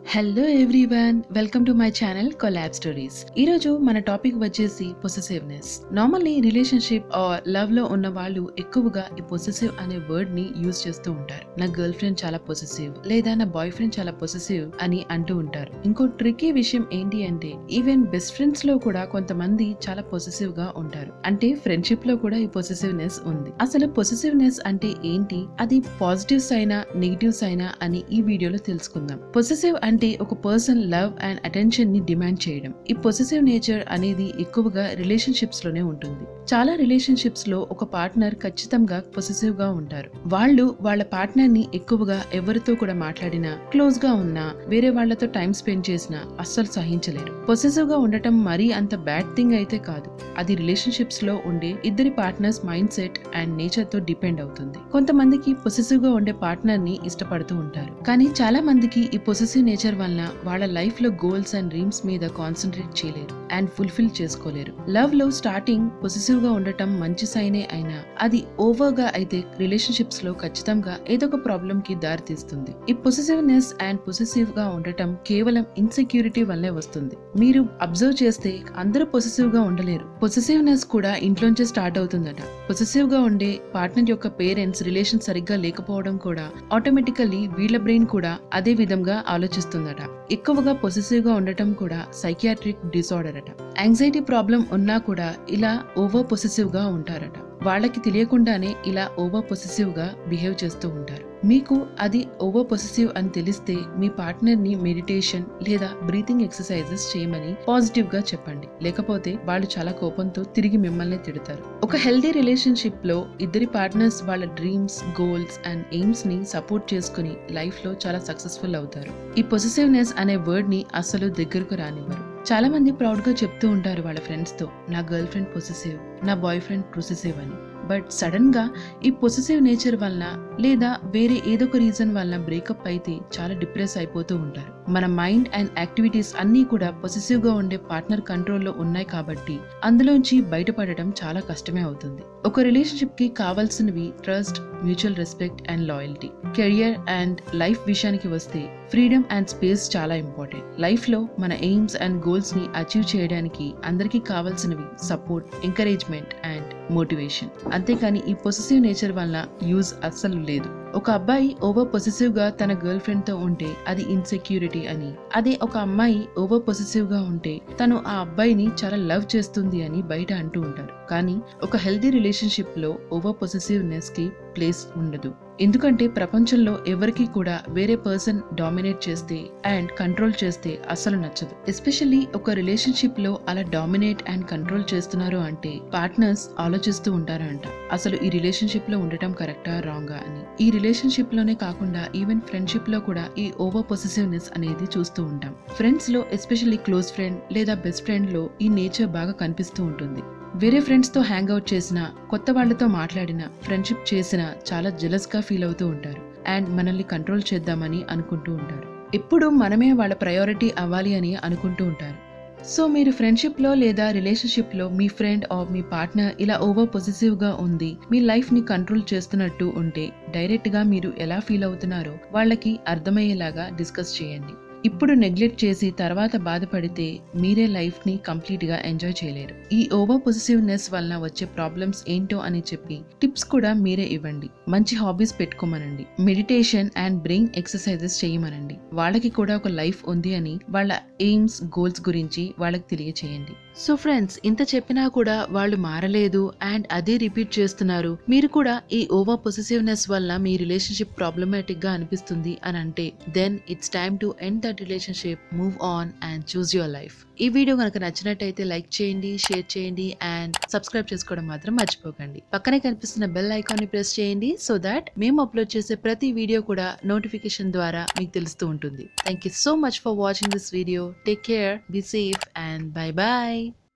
hello everyone welcome to my channel collab stories ఈ రోజు మన టాపిక్ వచ్చేసి possessiveness normally relationship or love లో ఉన్న వాళ్ళు ఎక్కువగా ఈ పొసెసివ్ అనే వర్డ్ ని యూజ్ చేస్తూ ఉంటారు నా గర్ల్ ఫ్రెండ్ చాలా పొసెసివ్ లేదా నా బాయ్ ఫ్రెండ్ చాలా పొసెసివ్ అని అంటూ ఉంటారు ఇంకో ట్రికీ విషయం ఏంటి అంటే ఈవెన్ బెస్ట్ ఫ్రెండ్స్ లో కూడా కొంతమంది చాలా పొసెసివ్ గా ఉంటారు అంటే ఫ్రెండ్షిప్ లో కూడా ఈ పొసెసివ్నెస్ ఉంది అసలు పొసెసివ్నెస్ అంటే ఏంటి అది పాజిటివ్స్ అయినా నెగిటివ్స్ అయినా అని ఈ వీడియోలో తెలుసుకుందాం పొసెసివ్ అంటే ఒక పర్సన్ లవ్ అండ్ అటెన్షన్ ని డిమాండ్ చేయడం ఈ పొసెసివ్ నేచర్ అనేది ఎక్కువగా రిలేషన్షిప్స్ లోనే ఉంటుంది చాలా రిలేషన్షిప్స్ లో ఒక పార్ట్నర్ ఖచ్చితంగా పొసెసివ్ గా ఉంటారు వాళ్ళు వాళ్ళ పార్ట్నర్ ని ఎక్కువగా ఎవరితో కూడా మాట్లాడినా క్లోజ్ గా ఉన్నా వేరే వాళ్ళతో టైం స్పెండ్ చేసినా అస్సలు సహించలేరు పొసెసివ్ గా ఉండటం మరీ అంత బ్యాడ్ థింగ్ అయితే కాదు అది రిలేషన్షిప్స్ లో ఉండే ఇద్దరి partners mindset and nature తో డిపెండ్ అవుతుంది కొంతమందికి పొసెసివ్ గా ఉండే పార్ట్నర్ ని ఇష్టపడుతూ ఉంటారు కానీ చాలా మందికి ఈ పొసెసివ్ నేచర్ వలన వాళ్ళ లైఫ్ లో గోల్స్ అండ్ డ్రీమ్స్ మీద కాన్సన్ట్రేట్ చేయలేరు అండ్ ఫుల్ఫిల్ చేసుకోలేరు లవ్ లో స్టార్టింగ్ పొసెసివ్ గా ఉండటం మంచి సైనే అయినా అది ఓవర్ గా అయితే రిలేషన్షిప్స్ లో ఖచ్చితంగా ఏదో ఒక ప్రాబ్లం కి దారి తీస్తుంది ఈ పొసెసివ్నెస్ అండ్ పొసెసివ్ గా ఉండటం కేవలం ఇన్సెక్యూరిటీ వల్లే వస్తుంది మీరు అబ్జర్వ్ చేస్తే అందరూ పొసెసివ్ గా ఉండలేరు పొసెసివ్నెస్ కూడా ఇంట్లోంచే స్టార్ట్ అవుతుందట పొసెసివ్ గా ఉండే పార్ట్నర్ యొక్క పేరెంట్స్ రిలేషన్ సరిగ్గా లేకపోవడం కూడా ఆటోమేటికల్లీ వీళ్ళ బ్రెయిన్ కూడా అదే విధంగా ఆలోచిస్తుందట ఎక్కువగా పొసెసివ్ గా ఉండటం కూడా సైకియాట్రిక్ డిసార్డర్ అట యాంగ్జైటీ ప్రాబ్లం ఉన్నా కూడా ఇలా ఓవర్ పొసెసివ్ గా ఉంటారట వాళ్ళకి తెలియకుండానే ఇలా ఓవర్ పొసెసివ్ గా బిహేవ్ చేస్తూ ఉంటారు మీకు అది ఓవర్ పొసెసివ్ అని తెలిస్తే మీ పార్ట్నర్ ని మెడిటేషన్ లేదా బ్రీతింగ్ ఎక్సర్సైజెస్ చేయమని పాజిటివ్ గా చెప్పండి లేకపోతే వాళ్ళు చాలా కోపంతో తిరిగి మిమ్మల్ని తిడతారు ఒక హెల్దీ రిలేషన్షిప్ లో ఇద్దరి పార్ట్నర్స్ వాళ్ళ డ్రీమ్స్ గోల్స్ అండ్ ఎయిమ్స్ ని సపోర్ట్ చేసుకుని లైఫ్ లో చాలా సక్సెస్ఫుల్ అవుతారు ఈ పొసెసివ్నెస్ అనే వర్డ్ ని అస్సలు దగ్గరకు రానివ్వరు చాలా మంది ప్రౌడ్ గా చెప్తూ ఉంటారు వాళ్ళ ఫ్రెండ్స్ తో నా గర్ల్ ఫ్రెండ్ పొసెసివ్ నా బాయ్ ఫ్రెండ్ పొసెసివ్ అని బట్ సడన్ గా ఈ పొసెసివ్ నేచర్ వలన లేదా వేరే ఏదో ఒక రీజన్ వలన బ్రేకప్ అయితే చాలా డిప్రెస్ అయిపోతూ ఉంటారు మన మైండ్ అండ్ యాక్టివిటీస్ అన్నీ కూడా పొసెసివ్ గా ఉండే పార్ట్నర్ కంట్రోల్లో ఉన్నాయి కాబట్టి అందులోంచి బయటపడటం చాలా కష్టమే అవుతుంది ఒక రిలేషన్షిప్ కి కావాల్సినవి trust mutual respect and loyalty career and life విషయానికి వస్తే ఫ్రీడమ్ అండ్ స్పేస్ చాలా ఇంపార్టెంట్ లైఫ్ లో మన ఎయిమ్స్ అండ్ గోల్స్ ని అచీవ్ చేయడానికి అందరికీ కావాల్సినవి సపోర్ట్ ఎంకరేజ్మెంట్ అండ్ మోటివేషన్ అంతేకాని ఈ పొసెసివ్ నేచర్ వల్ల యూజ్ అస్సలు లేదు ఒక అబ్బాయి ఓవర్ పొసెసివ్ గా తన గర్ల్ ఫ్రెండ్ తో ఉంటే అది ఇన్సెక్యూరిటీ అని అదే ఒక అమ్మాయి ఓవర్ పొసెసివ్ గా ఉంటే తను ఆ అబ్బాయిని చాలా లవ్ చేస్తుంది అని బయట అంటూ ఉంటారు కానీ ఒక హెల్దీ రిలేషన్షిప్ లో ఓవర్ పొసెసివ్నెస్ కి ప్లేస్ ఉండదు ఎందుకంటే ప్రపంచంలో ఎవరికి కూడా వేరే పర్సన్ డామినేట్ చేస్తే అండ్ కంట్రోల్ చేస్తే అసలు నచ్చదు ఎస్పెషల్లీ ఒక రిలేషన్షిప్ లో అలా డామినేట్ అండ్ కంట్రోల్ చేస్తున్నారు అంటే పార్ట్నర్స్ ఆలోచిస్తూ ఉంటారంట అసలు ఈ రిలేషన్షిప్ లో ఉండటం కరెక్టా రాంగా అని ఈ రిలేషన్షిప్ లోనే కాకుండా ఈవెన్ ఫ్రెండ్షిప్ లో కూడా ఈ ఓవర్ పొసెసివ్నెస్ అనేది చూస్తూ ఉంటాం ఫ్రెండ్స్ లో ఎస్పెషల్లీ క్లోజ్ ఫ్రెండ్ లేదా బెస్ట్ ఫ్రెండ్ లో ఈ నేచర్ బాగా కనిపిస్తూ ఉంటుంది వేరే ఫ్రెండ్స్ తో హ్యాంగ్ అవుట్ చేసిన కొత్త వాళ్ళతో మాట్లాడిన ఫ్రెండ్షిప్ చేసిన చాలా జెలస్ గా ఫీల్ అవుతూ ఉంటారు అండ్ మనల్ని కంట్రోల్ చేద్దామని అనుకుంటూ ఉంటారు ఎప్పుడు మనమే వాళ్ళ ప్రయారిటీ అవ్వాలి అని అనుకుంటూ ఉంటారు సో మీరు ఫ్రెండ్షిప్లో లేదా రిలేషన్షిప్లో మీ ఫ్రెండ్ ఆర్ మీ పార్ట్నర్ ఇలా ఓవర్ పొజిటివ్గా ఉంది మీ లైఫ్ని కంట్రోల్ చేస్తున్నట్టు ఉంటే డైరెక్ట్గా మీరు ఎలా ఫీల్ అవుతున్నారో వాళ్ళకి అర్థమయ్యేలాగా డిస్కస్ చేయండి ఇప్పుడు నెగ్లెక్ట్ చేసి తర్వాత బాధపడితే మీరే లైఫ్ ని కంప్లీట్ గా ఎంజాయ్ చేయలేరు ఈ ఓవర్ పొజిటివ్నెస్ వలన వచ్చే ప్రాబ్లమ్స్ ఏంటో అని చెప్పి టిప్స్ కూడా మీరే ఇవ్వండి మంచి హాబీస్ పెట్టుకోమనండి మెడిటేషన్ అండ్ బ్రెయిన్ ఎక్సర్సైజెస్ చేయమనండి వాళ్ళకి కూడా ఒక లైఫ్ ఉంది అని వాళ్ళ ఎయిమ్స్ గోల్స్ గురించి వాళ్ళకి తెలియచేయండి సో ఫ్రెండ్స్ ఇంత చెప్పినా కూడా వాళ్ళు మారలేదు అండ్ అదే రిపీట్ చేస్తున్నారు మీరు కూడా ఈ ఓవర్ పొసెసివ్నెస్ వల్ల మీ రిలేషన్షిప్ ప్రాబ్లమాటిక్ గా అనిపిస్తుంది అని అంటే then it's time to end that relationship move on and choose your life ఈ వీడియో కనుక నచ్చినట్టయితే లైక్ చేయండి షేర్ చేయండి అండ్ సబ్స్క్రైబ్ చేసుకోవడం మాత్రం మర్చిపోకండి పక్కనే కనిపిస్తున్న బెల్ ఐకాన్ ని ప్రెస్ చేయండి సో దాట్ మేము అప్లోడ్ చేసే ప్రతి వీడియో కూడా నోటిఫికేషన్ ద్వారా మీకు తెలుస్తూ ఉంటుంది thank you so much for watching this video take care be safe and bye bye